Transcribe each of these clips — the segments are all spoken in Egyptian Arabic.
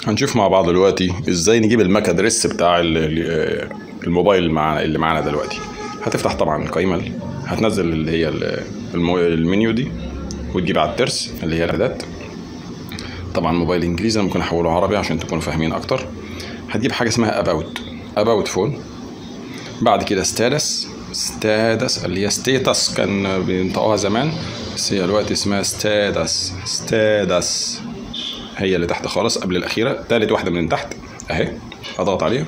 هنشوف مع بعض دلوقتي ازاي نجيب الماك ادريس بتاع ال- ال- الموبايل اللي معانا اللي معانا دلوقتي هتفتح طبعا القائمه هتنزل اللي هي ال- المو- المنيو دي وتجيب على الترس اللي هي الاعداد طبعا موبايل انجليزي انا ممكن احوله عربي عشان تكونوا فاهمين اكتر هتجيب حاجه اسمها اباوت اباوت فون بعد كده ستاتس ستاتس اللي هي ستيتس كان بينطقوها زمان بس هي دلوقتي اسمها ستاتس ستاتس هي اللي تحت خالص قبل الاخيره تالت واحده من تحت اهي اضغط عليها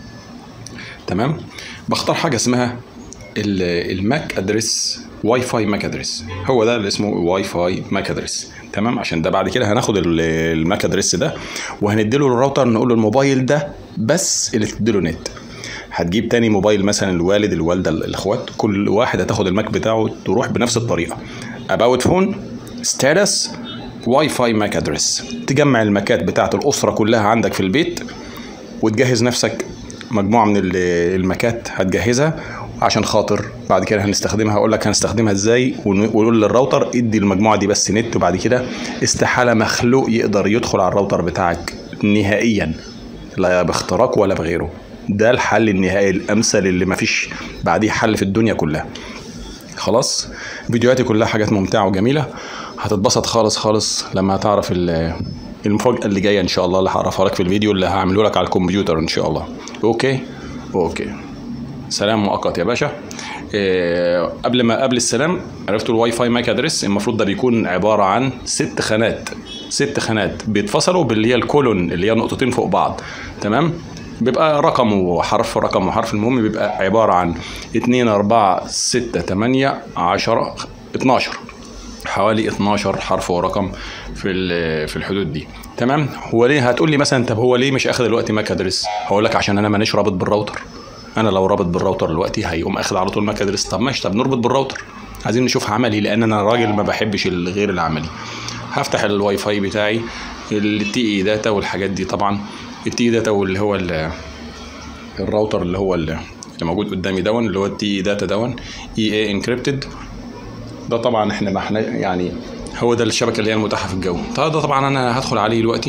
تمام بختار حاجه اسمها ال- الماك ادريس واي فاي ماك ادريس هو ده اللي اسمه واي فاي ماك ادريس تمام عشان ده بعد كده هناخد ال- الماك ادريس ده وهنديله الراوتر نقول له الموبايل ده بس اللي تديله نت هتجيب تاني موبايل مثلا الوالد الوالده الاخوات كل واحد هتاخد الماك بتاعه تروح بنفس الطريقه اباوت فون ستاتس واي فاي ماك ادريس تجمع الماكات بتاعت الاسره كلها عندك في البيت وتجهز نفسك مجموعه من ال- الماكات هتجهزها عشان خاطر بعد كده هنستخدمها اقول لك هنستخدمها ازاي ون- ونقول للراوتر ادي المجموعه دي بس نت وبعد كده استحاله مخلوق يقدر يدخل على الراوتر بتاعك نهائيا لا باختراق ولا بغيره ده الحل النهائي الامثل اللي مفيش بعديه حل في الدنيا كلها خلاص فيديوهاتي كلها حاجات ممتعه وجميله هتتبسط خالص خالص لما هتعرف ال- المفاجاه اللي جايه ان شاء الله اللي هعرفها لك في الفيديو اللي هعمله لك على الكمبيوتر ان شاء الله اوكي اوكي سلام مؤقت يا باشا إيه قبل ما قبل السلام عرفتوا الواي فاي ماك ادريس المفروض ده بيكون عباره عن ست خانات ست خانات بيتفصلوا باللي هي الكولون اللي هي نقطتين فوق بعض تمام بيبقى رقم وحرف رقم وحرف المهم بيبقى عباره عن 2 4 6 8 10 12 حوالي 12 حرف ورقم في ال- في الحدود دي تمام هو ليه هتقول لي مثلا طب هو ليه مش اخد دلوقتي ماك ادريس هقول لك عشان انا مانيش رابط بالراوتر انا لو رابط بالراوتر دلوقتي هيقوم اخد على طول ماك ادريس طب ماشي طب نربط بالراوتر عايزين نشوف عملي لان انا راجل ما بحبش الغير العملي هفتح الواي فاي بتاعي التي اي داتا والحاجات دي طبعا التي اي داتا واللي هو ال- الراوتر اللي هو ال- اللي موجود قدامي دون اللي هو التي اي داتا دون اي اي انكريبتد ده طبعا احنا ما احنا يعني هو ده الشبكه اللي هي المتاحه في الجو طيب ده طبعا انا هدخل عليه دلوقتي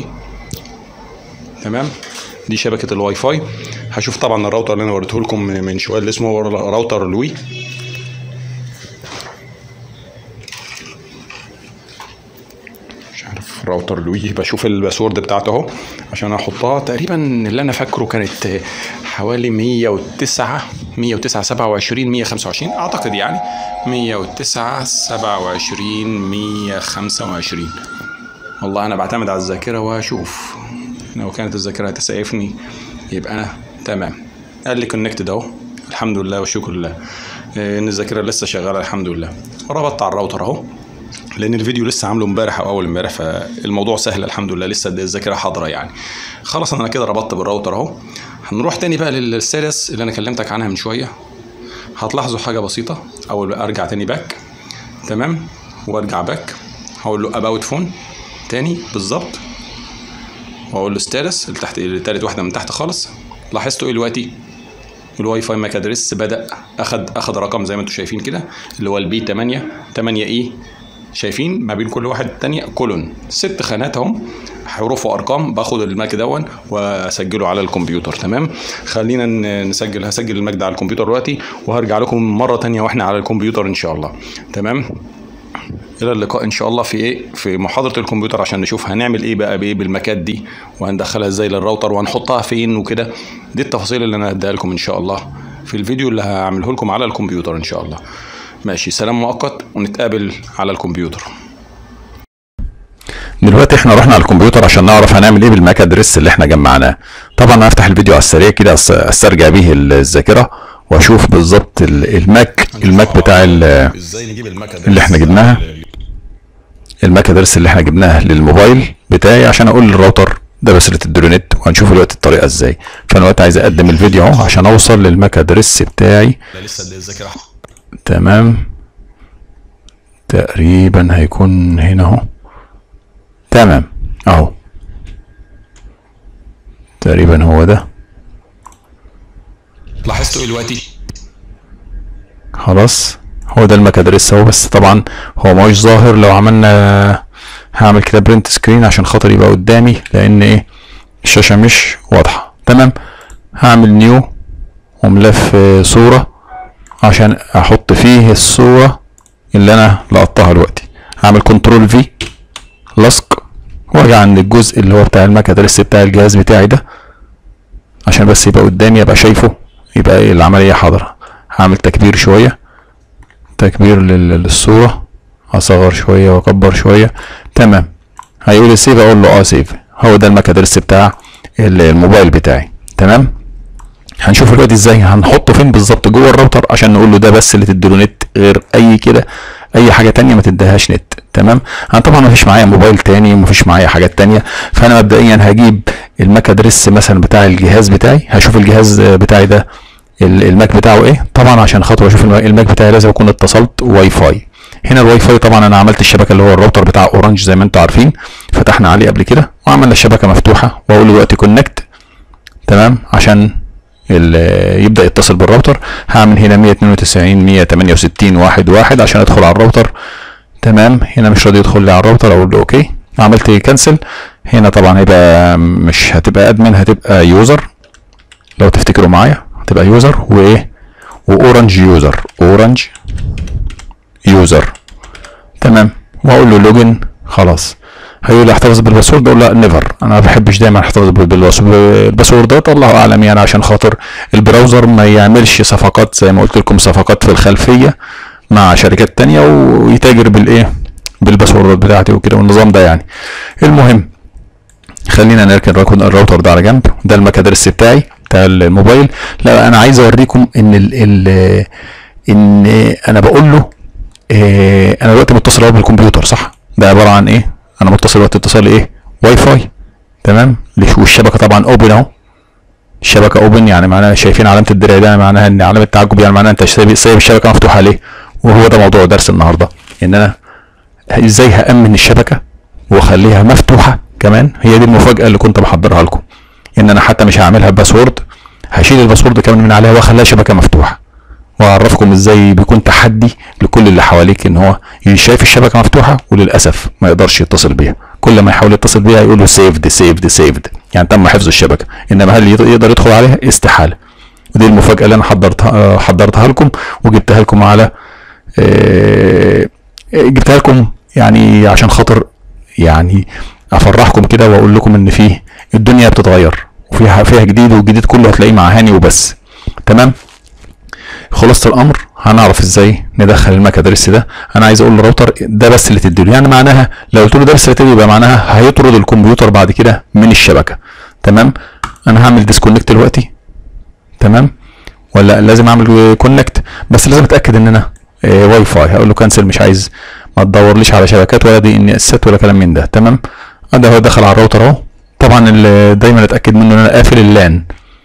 تمام دي شبكه الواي فاي هشوف طبعا الراوتر اللي انا وريته لكم من من شويه اللي اسمه راوتر لوي مش عارف راوتر لوي بشوف الباسورد بتاعته اهو عشان احطها تقريبا اللي انا فاكره كانت حوالي 109 109 27 125 اعتقد يعني 109 27 125 والله انا بعتمد على الذاكره واشوف لو كانت الذاكره هتسعفني يبقى انا تمام قال لي كونكتد اهو الحمد لله والشكر لله إيه، ان الذاكره لسه شغاله الحمد لله ربطت على الراوتر اهو لان الفيديو لسه عامله امبارح او اول امبارح فالموضوع سهل الحمد لله لسه الذاكره حاضره يعني خلاص انا كده ربطت بالراوتر اهو هنروح تاني بقى للسيريس اللي انا كلمتك عنها من شويه هتلاحظوا حاجه بسيطه اول بقى ارجع تاني باك تمام وارجع باك هقول له اباوت فون تاني بالظبط واقول له ستاتس اللي تحت اللي تالت واحده من تحت خالص لاحظتوا ايه دلوقتي الواي فاي ماك ادريس بدا اخد اخد رقم زي ما انتم شايفين كده اللي هو البي 8 8 اي شايفين ما بين كل واحد التانية كولون ست خانات اهم حروف وارقام باخد الماك دون واسجله على الكمبيوتر تمام خلينا ن- نسجل هسجل الماك ده على الكمبيوتر دلوقتي وهرجع لكم مره تانية واحنا على الكمبيوتر ان شاء الله تمام الى اللقاء ان شاء الله في ايه في محاضره الكمبيوتر عشان نشوف هنعمل ايه بقى بايه بالماكات دي وهندخلها ازاي للراوتر وهنحطها فين وكده دي التفاصيل اللي انا هديها لكم ان شاء الله في الفيديو اللي هعمله لكم على الكمبيوتر ان شاء الله ماشي سلام مؤقت ونتقابل على الكمبيوتر دلوقتي احنا رحنا على الكمبيوتر عشان نعرف هنعمل ايه بالماك ادريس اللي احنا جمعناه طبعا هفتح الفيديو على السريع كده أس- استرجع بيه الذاكره واشوف بالظبط ال- الماك الماك بتاع ال- ازاي نجيب الماك اللي احنا جبناها الماك ادريس اللي احنا جبناه للموبايل بتاعي عشان اقول للراوتر ده بس اللي تديله نت وهنشوف دلوقتي الطريقه ازاي فانا دلوقتي عايز اقدم الفيديو اهو عشان اوصل للماك ادريس بتاعي لسه الذاكره تمام تقريبا هيكون هنا اهو تمام اهو تقريبا هو ده لاحظتوا ايه دلوقتي خلاص هو ده الماك ادريس اهو بس طبعا هو مش ظاهر لو عملنا هعمل كده برنت سكرين عشان خاطر يبقى قدامي لان ايه الشاشة مش واضحة تمام هعمل نيو وملف آه، صورة عشان احط فيه الصورة اللي انا لقطتها دلوقتي هعمل كنترول في لصق واجي عند الجزء اللي هو بتاع الماك ادريس بتاع الجهاز بتاعي ده عشان بس يبقى قدامي ابقى شايفه يبقى ايه العملية حاضرة هعمل تكبير شوية تكبير لل- للصورة اصغر شوية واكبر شوية تمام هيقول لي سيف اقول له اه سيف هو ده الماك ادريس بتاع ال- الموبايل بتاعي تمام هنشوف دلوقتي ازاي هنحطه فين بالظبط جوه الراوتر عشان نقول له ده بس اللي تديله نت غير اي كده اي حاجه تانية ما تديهاش نت تمام انا طبعا ما فيش معايا موبايل تاني وما فيش معايا حاجات تانية فانا مبدئيا هجيب الماك ادريس مثلا بتاع الجهاز بتاعي هشوف الجهاز بتاعي ده ال- الماك بتاعه ايه طبعا عشان خاطر اشوف الم- الماك بتاعي لازم اكون اتصلت واي فاي هنا الواي فاي طبعا انا عملت الشبكه اللي هو الراوتر بتاع اورنج زي ما انتم عارفين فتحنا عليه قبل كده وعملنا الشبكه مفتوحه واقول له دلوقتي كونكت تمام عشان ال- يبدا يتصل بالراوتر هعمل هنا 192 168 واحد واحد عشان ادخل على الراوتر تمام هنا مش راضي يدخل لي على الراوتر اقول له اوكي عملت كنسل هنا طبعا هيبقى مش هتبقى ادمن هتبقى يوزر لو تفتكروا معايا هتبقى يوزر وايه واورنج يوزر اورنج يوزر تمام واقول له لوجن خلاص هيقول لي احتفظ بالباسورد اقول لا نيفر انا ما بحبش دايما احتفظ بال- بالباسورد الباسوردات الله اعلم يعني عشان خاطر البراوزر ما يعملش صفقات زي ما قلت لكم صفقات في الخلفيه مع شركات تانية ويتاجر بالايه بالباسوردات بتاعتي وكده والنظام ده يعني المهم خلينا نركن الراكون- الراوتر ده على جنب ده الماك ادرس بتاعي بتاع الموبايل لا انا عايز اوريكم ان ال ال ان انا بقول له إيه انا دلوقتي متصل اهو بالكمبيوتر صح ده عباره عن ايه انا متصل دلوقتي اتصال ايه واي فاي تمام ليش- والشبكه طبعا اوبن اهو الشبكه اوبن يعني معناها شايفين علامه الدرع ده معناها ان علامه تعجب يعني معناها انت سايب سايب الشبكه مفتوحه ليه وهو ده موضوع درس النهارده ان انا ازاي هامن الشبكه واخليها مفتوحه كمان هي دي المفاجاه اللي كنت بحضرها لكم ان انا حتى مش هعملها باسورد هشيل الباسورد كمان من عليها واخليها شبكه مفتوحه واعرفكم ازاي بيكون تحدي لكل اللي حواليك ان هو شايف الشبكه مفتوحه وللاسف ما يقدرش يتصل بيها كل ما يحاول يتصل بيها يقول له سيفد سيفد سيفد يعني تم حفظ الشبكه انما هل يقدر يدخل عليها استحاله ودي المفاجاه اللي انا حضرتها آه، حضرتها لكم وجبتها لكم على آه، جبتها لكم يعني عشان خاطر يعني افرحكم كده واقول لكم ان فيه الدنيا بتتغير وفيها فيها جديد والجديد كله هتلاقيه مع هاني وبس تمام خلاصة الامر هنعرف ازاي ندخل الماك ادريس ده انا عايز اقول للراوتر ده بس اللي تديله يعني معناها لو قلت له ده بس اللي تديله يبقى معناها هيطرد الكمبيوتر بعد كده من الشبكه تمام انا هعمل ديسكونكت دلوقتي تمام ولا لازم اعمل كونكت بس لازم اتاكد ان انا آه، واي فاي هقول له كانسل مش عايز ما تدورليش على شبكات ولا دي ان اسات ولا كلام من ده تمام ده هو دخل على الراوتر اهو طبعا ال- دايما اتاكد منه ان انا قافل اللان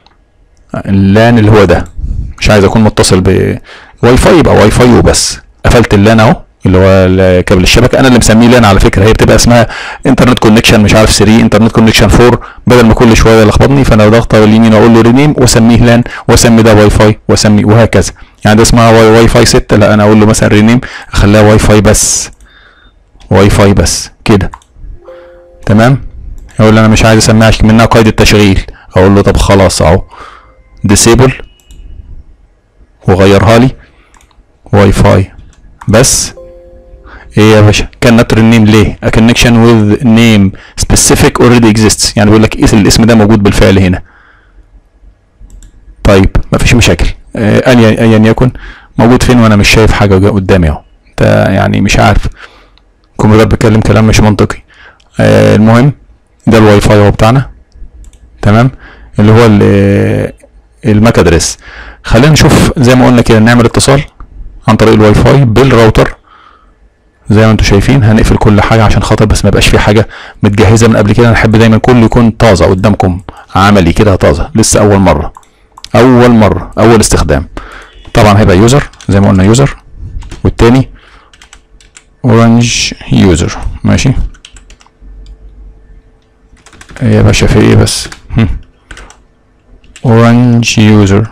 اللان اللي هو ده مش عايز اكون متصل بواي فاي يبقى واي فاي وبس قفلت اللان اهو اللي هو ال- كابل الشبكه انا اللي مسميه لان على فكره هي بتبقى اسمها انترنت كونكشن مش عارف 3 انترنت كونكشن 4 بدل ما كل شويه يلخبطني فانا ضغط على اليمين واقول له رينيم واسميه لان واسمي ده واي فاي واسمي وهكذا يعني ده اسمها واي, واي فاي 6 لا انا اقول له مثلا رينيم اخليها واي فاي بس واي فاي بس كده تمام يقول لي انا مش عايز اسميها منها قيد التشغيل اقول له طب خلاص اهو ديسيبل وغيرها لي واي فاي بس ايه يا باشا كان نوت رينيم ليه a connection with name specific already exists يعني بيقول لك إيه الاسم ده موجود بالفعل هنا طيب مفيش مشاكل آه، ايا ايا يكن موجود فين وانا مش شايف حاجه جا- قدامي اهو انت يعني مش عارف الكمبيوتر بيتكلم كلام مش منطقي آه، المهم ده الواي فاي هو بتاعنا تمام اللي هو ال- الماك ادريس خلينا نشوف زي ما قلنا كده نعمل اتصال عن طريق الواي فاي بالراوتر زي ما انتم شايفين هنقفل كل حاجه عشان خاطر بس ما يبقاش في حاجه متجهزه من قبل كده انا احب دايما كله يكون طازه قدامكم عملي كده طازه لسه اول مره اول مره اول استخدام طبعا هيبقى يوزر زي ما قلنا يوزر والتاني اورنج يوزر ماشي ايه يا باشا في ايه بس اورنج يوزر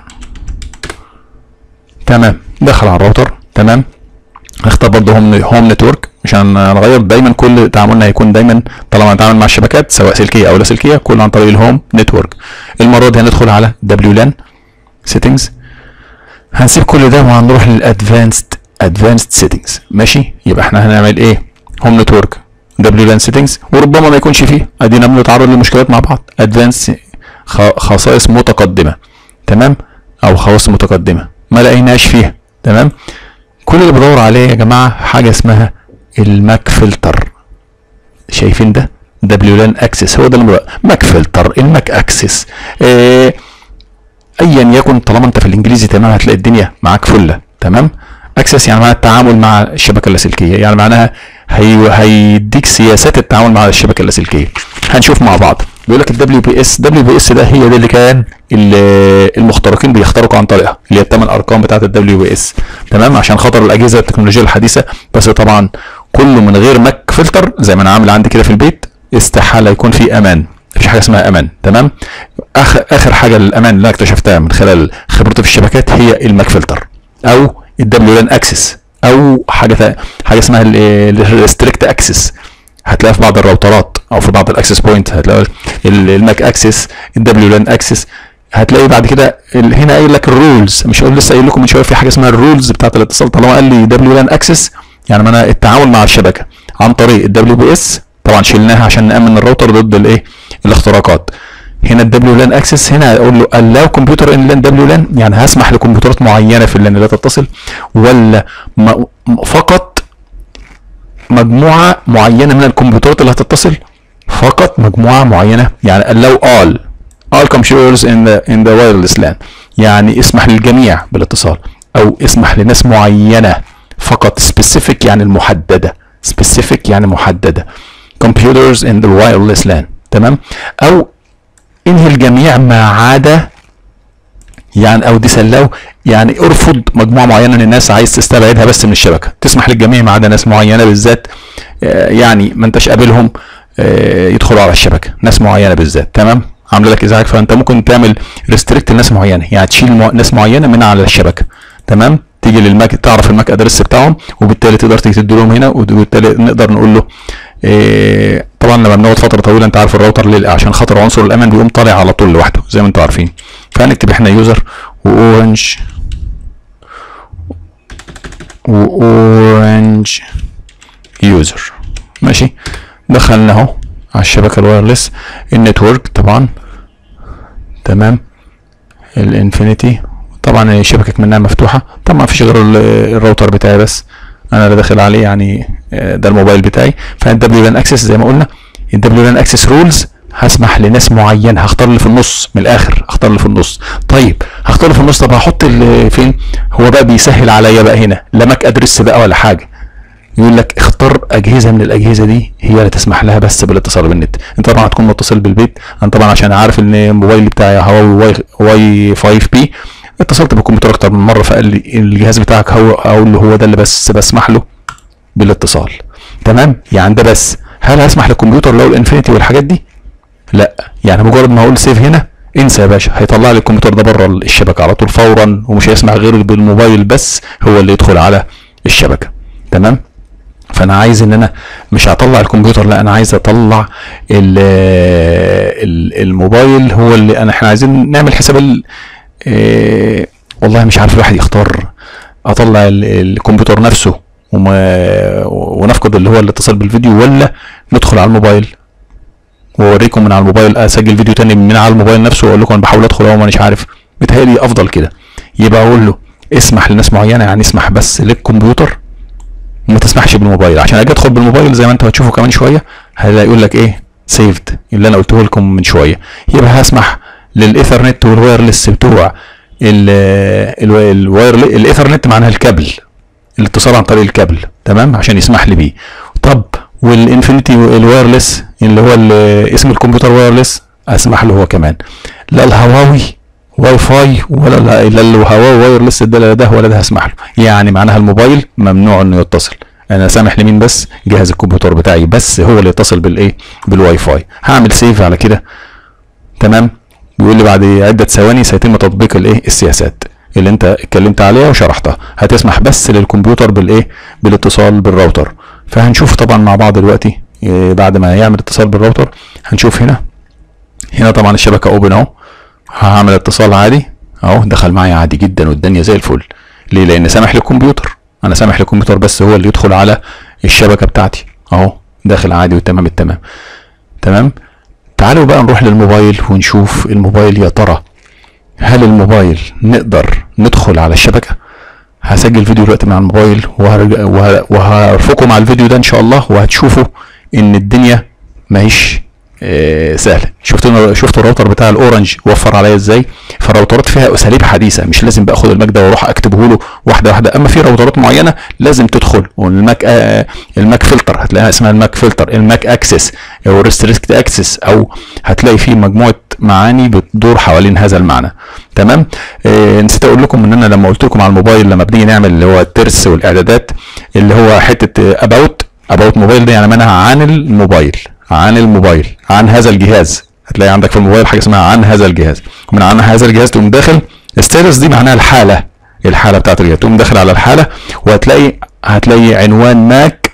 تمام دخل على الراوتر تمام هختار برضه هوم هوم نتورك عشان نغير دايما كل تعاملنا هيكون دايما طالما نتعامل مع الشبكات سواء سلكيه او لا سلكيه كله عن طريق الهوم نتورك المره دي هندخل على دبليو لان سيتنجز هنسيب كل ده وهنروح للادفانسد ادفانسد سيتنجز ماشي يبقى احنا هنعمل ايه هوم نتورك دبليو لان سيتنجز وربما ما يكونش فيه ادينا بنتعرض لمشكلات مع بعض ادفانس خصائص متقدمه تمام او خواص متقدمه ما لقيناش فيها تمام كل اللي بدور عليه يا جماعه حاجه اسمها الماك فلتر شايفين ده دبليو لان اكسس هو ده اللي ماك فلتر الماك اكسس إيه ايا يكن طالما انت في الانجليزي تمام هتلاقي الدنيا معاك فله تمام اكسس يعني معناها التعامل مع الشبكه اللاسلكيه يعني معناها هي هيديك سياسات التعامل مع الشبكه اللاسلكيه هنشوف مع بعض بيقول لك الدبليو بي اس دبليو بي اس ده هي دي اللي كان المخترقين بيخترقوا عن طريقها اللي هي الثمان ارقام بتاعه الدبليو بي اس تمام عشان خاطر الاجهزه التكنولوجيه الحديثه بس طبعا كله من غير ماك فلتر زي ما انا عامل عندي كده في البيت استحاله يكون في امان مفيش حاجه اسمها امان تمام اخر اخر حاجه للامان اللي انا اكتشفتها من خلال خبرتي في الشبكات هي الماك فلتر او الدبليو لان اكسس او حاجه حاجه اسمها الريستريكت اكسس هتلاقيها في بعض الراوترات او في بعض الاكسس بوينت هتلاقي الماك اكسس الدبليو لان اكسس هتلاقي بعد كده هنا قايل لك الرولز مش هقول لسه قايل لكم من شويه في حاجه اسمها الرولز بتاعت الاتصال طالما قال لي دبليو لان اكسس يعني معناها التعامل مع الشبكه عن طريق الدبليو بي اس طبعا شلناها عشان نامن الراوتر ضد الايه الاختراقات هنا الدبليو لان اكسس هنا اقول له allow كمبيوتر ان لان دبليو لان يعني هسمح لكمبيوترات معينه في اللان لا تتصل ولا فقط مجموعه معينه من الكمبيوترات اللي هتتصل فقط مجموعه معينه يعني allow all all computers in the in the wireless LAN يعني اسمح للجميع بالاتصال او اسمح لناس معينه فقط specific يعني المحدده specific يعني محدده computers in the wireless LAN تمام او انهي الجميع ما عدا يعني او ديسلو يعني ارفض مجموعه معينه من الناس عايز تستبعدها بس من الشبكه تسمح للجميع ما عدا ناس معينه بالذات يعني ما انتش قابلهم يدخلوا على الشبكه ناس معينه بالذات تمام عامله لك ازعاج فانت ممكن تعمل ريستريكت لناس معينه يعني تشيل ناس معينه من على الشبكه تمام تيجي للماك تعرف الماك ادرس بتاعهم وبالتالي تقدر تيجي تدي لهم هنا وبالتالي نقدر نقول له إيه طبعا لما بنقعد فتره طويله انت عارف الراوتر ليه عشان خاطر عنصر الامان بيقوم طالع على طول لوحده زي ما انتم عارفين فهنكتب احنا يوزر واورنج واورنج يوزر ماشي دخلنا اهو على الشبكه الوايرلس النتورك طبعا تمام الانفينيتي طبعا شبكك منها مفتوحه طبعا ما فيش غير الراوتر بتاعي بس انا اللي داخل عليه يعني ده الموبايل بتاعي فالدبليو لان اكسس زي ما قلنا الدبليو لان اكسس رولز هسمح لناس معينه هختار اللي في النص من الاخر هختار اللي في النص طيب هختار اللي في النص طب هحط اللي فين هو بقى بيسهل عليا بقى هنا لا ماك ادرس بقى ولا حاجه يقول لك اختار اجهزه من الاجهزه دي هي اللي تسمح لها بس بالاتصال بالنت انت طبعا هتكون متصل بالبيت انا طبعا عشان عارف ان الموبايل بتاعي هواوي واي 5 بي اتصلت بالكمبيوتر اكتر من مره فقال لي الجهاز بتاعك هو اقول له هو ده اللي بس بسمح له بالاتصال تمام يعني ده بس هل هسمح للكمبيوتر لو الانفينيتي والحاجات دي لا يعني مجرد ما اقول سيف هنا انسى يا باشا هيطلع لي الكمبيوتر ده بره الشبكه على طول فورا ومش هيسمع غير بالموبايل بس هو اللي يدخل على الشبكه تمام فانا عايز ان انا مش هطلع الكمبيوتر لا انا عايز اطلع ال ال الموبايل هو اللي انا احنا عايزين نعمل حساب ال إيه والله مش عارف الواحد يختار اطلع الكمبيوتر نفسه وما ونفقد اللي هو الاتصال بالفيديو ولا ندخل على الموبايل واوريكم من على الموبايل اسجل فيديو تاني من على الموبايل نفسه واقول لكم انا بحاول ادخل اهو مانيش عارف بيتهيألي افضل كده يبقى اقول له اسمح لناس معينه يعني اسمح بس للكمبيوتر وما تسمحش بالموبايل عشان اجي ادخل بالموبايل زي ما انتوا هتشوفوا كمان شويه هيلاقي يقول لك ايه سيفد اللي انا قلته لكم من شويه يبقى هسمح للايثرنت والوايرلس بتوع الواير الايثرنت معناها الكابل الاتصال عن طريق الكابل تمام عشان يسمح لي بيه طب والانفينيتي الوايرلس اللي هو اسم الكمبيوتر وايرلس اسمح له هو كمان لا الهواوي واي فاي ولا لا الهواوي وايرلس ده ده ولا ده هسمح له يعني معناها الموبايل ممنوع انه يتصل انا سامح لمين بس جهاز الكمبيوتر بتاعي بس هو اللي يتصل بالايه بالواي فاي هعمل سيف على كده تمام بيقول لي بعد عده ثواني سيتم تطبيق الايه السياسات اللي انت اتكلمت عليها وشرحتها هتسمح بس للكمبيوتر بالايه بالاتصال بالراوتر فهنشوف طبعا مع بعض دلوقتي إيه، بعد ما يعمل اتصال بالراوتر هنشوف هنا هنا طبعا الشبكه اوبن اهو هعمل اتصال عادي اهو دخل معايا عادي جدا والدنيا زي الفل ليه لان سامح للكمبيوتر انا سامح للكمبيوتر بس هو اللي يدخل على الشبكه بتاعتي اهو داخل عادي وتمام التمام تمام تعالوا بقى نروح للموبايل ونشوف الموبايل يا ترى هل الموبايل نقدر ندخل على الشبكه هسجل فيديو دلوقتي مع الموبايل وهرج- وه- وهرفقه مع الفيديو ده ان شاء الله وهتشوفوا ان الدنيا ماهيش آه، سهله شفتوا شفتوا الراوتر بتاع الاورنج وفر عليا ازاي فالراوترات فيها اساليب حديثه مش لازم بقى اخد الماك ده واروح اكتبه له واحده واحده اما في راوترات معينه لازم تدخل والماك آه الماك فلتر هتلاقيها اسمها الماك فلتر الماك اكسس او ريستريكت اكسس او هتلاقي فيه مجموعه معاني بتدور حوالين هذا المعنى تمام آه نسيت اقول لكم ان انا لما قلت لكم على الموبايل لما بنيجي نعمل اللي هو الترس والاعدادات اللي هو حته اباوت اباوت موبايل ده يعني معناها عن الموبايل عن الموبايل عن هذا الجهاز هتلاقي عندك في الموبايل حاجه اسمها عن هذا الجهاز ومن عن هذا الجهاز تقوم داخل ستيرس دي معناها الحاله الحاله بتاعت الجهاز تقوم داخل على الحاله وهتلاقي هتلاقي عنوان ماك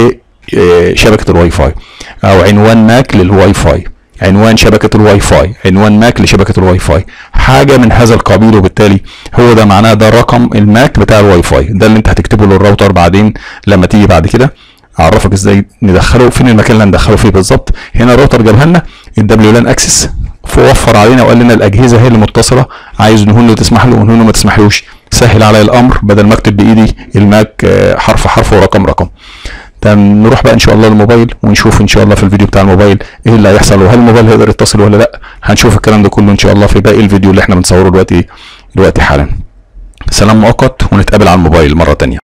لشبكه الواي فاي او عنوان ماك للواي فاي عنوان شبكه الواي فاي عنوان ماك لشبكه الواي فاي حاجه من هذا القبيل وبالتالي هو ده معناه ده رقم الماك بتاع الواي فاي ده اللي انت هتكتبه للراوتر بعدين لما تيجي بعد كده اعرفك ازاي ندخله فين المكان اللي هندخله فيه بالظبط هنا الراوتر جابها لنا الدبليو لان اكسس وفر علينا وقال لنا الاجهزه هي اللي متصله عايز نهون تسمح له ونهون ما تسمحلوش سهل عليا الامر بدل ما اكتب بايدي الماك آه، حرف حرف ورقم رقم تمام نروح بقى ان شاء الله للموبايل ونشوف ان شاء الله في الفيديو بتاع الموبايل ايه اللي هيحصل وهل الموبايل هيقدر يتصل ولا لا هنشوف الكلام ده كله ان شاء الله في باقي الفيديو اللي احنا بنصوره دلوقتي دلوقتي حالا سلام مؤقت ونتقابل على الموبايل مره تانية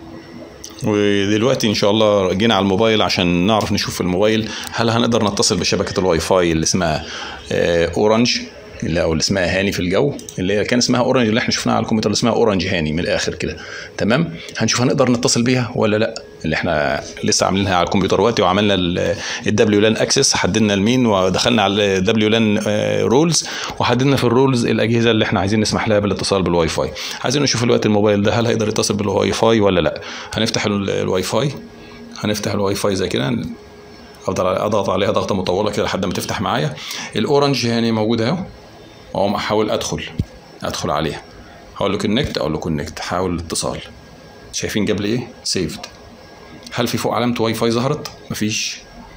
ودلوقتي ان شاء الله جينا على الموبايل عشان نعرف نشوف في الموبايل هل هنقدر نتصل بشبكه الواي فاي اللي اسمها آه، اورنج اللي او اللي اسمها هاني في الجو اللي هي كان اسمها اورنج اللي احنا شفناها على الكمبيوتر اللي اسمها اورنج هاني من الاخر كده تمام هنشوف هنقدر نتصل بيها ولا لا اللي احنا لسه عاملينها على الكمبيوتر دلوقتي وعملنا الدبليو لان اكسس حددنا المين ودخلنا على الدبليو لان رولز وحددنا في الرولز الاجهزه اللي احنا عايزين نسمح لها بالاتصال بالواي فاي عايزين نشوف الوقت الموبايل ده هل هيقدر يتصل بالواي فاي ولا لا هنفتح ال- الواي فاي هنفتح الواي فاي زي كده افضل اضغط عليها ضغطه مطوله كده لحد ما تفتح معايا الاورنج يعني موجود اهو اقوم احاول ادخل ادخل عليها هقول له كونكت اقول له كونكت حاول الاتصال شايفين جاب لي ايه سيفد هل في فوق علامه واي فاي ظهرت مفيش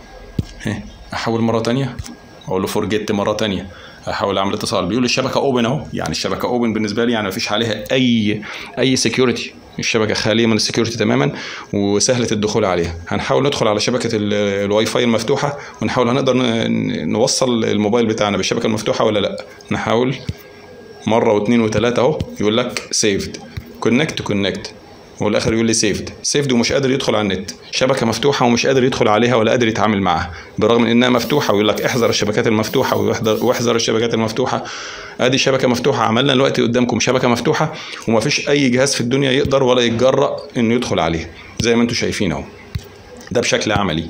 ها احاول مره تانية اقول له فورجيت مره تانية احاول اعمل اتصال بيقول لي الشبكه اوبن اهو يعني الشبكه اوبن بالنسبه لي يعني مفيش عليها اي اي سكيورتي الشبكه خاليه من السكيورتي تماما وسهله الدخول عليها هنحاول ندخل على شبكه ال- الواي فاي المفتوحه ونحاول هنقدر ن- نوصل الموبايل بتاعنا بالشبكه المفتوحه ولا لا نحاول مره واثنين وثلاثه اهو يقول لك سيفد كونكت كونكت والاخر يقول لي سيفد سيفد ومش قادر يدخل على النت شبكه مفتوحه ومش قادر يدخل عليها ولا قادر يتعامل معاها بالرغم من انها مفتوحه ويقول لك احذر الشبكات المفتوحه واحذر واحذر الشبكات المفتوحه ادي شبكه مفتوحه عملنا دلوقتي قدامكم شبكه مفتوحه ومفيش اي جهاز في الدنيا يقدر ولا يتجرأ انه يدخل عليها زي ما انتم شايفين اهو ده بشكل عملي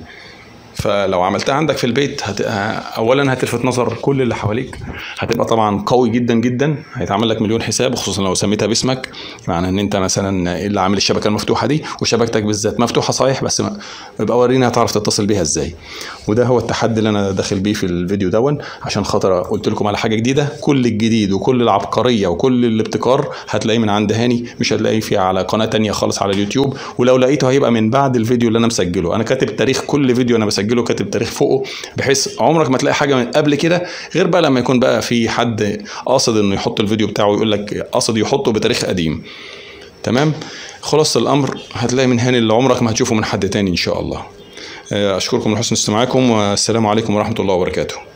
فلو عملتها عندك في البيت هت... ه- اولا هتلفت نظر كل اللي حواليك هتبقى طبعا قوي جدا جدا هيتعمل لك مليون حساب خصوصا لو سميتها باسمك معنى ان انت مثلا اللي عامل الشبكه المفتوحه دي وشبكتك بالذات مفتوحه صحيح بس ما- يبقى ورينا هتعرف تتصل بيها ازاي وده هو التحدي اللي انا داخل بيه في الفيديو دون عشان خاطر قلت لكم على حاجه جديده كل الجديد وكل العبقريه وكل الابتكار هتلاقيه من عند هاني مش هتلاقيه في على قناه تانية خالص على اليوتيوب ولو لقيته هيبقى من بعد الفيديو اللي انا مسجله انا كاتب تاريخ كل فيديو انا بسجله كاتب تاريخ فوقه بحيث عمرك ما تلاقي حاجه من قبل كده غير بقى لما يكون بقى في حد قاصد انه يحط الفيديو بتاعه ويقول لك قاصد يحطه بتاريخ قديم تمام خلاص الامر هتلاقي من هاني اللي عمرك ما هتشوفه من حد تاني ان شاء الله اشكركم لحسن استماعكم والسلام عليكم ورحمه الله وبركاته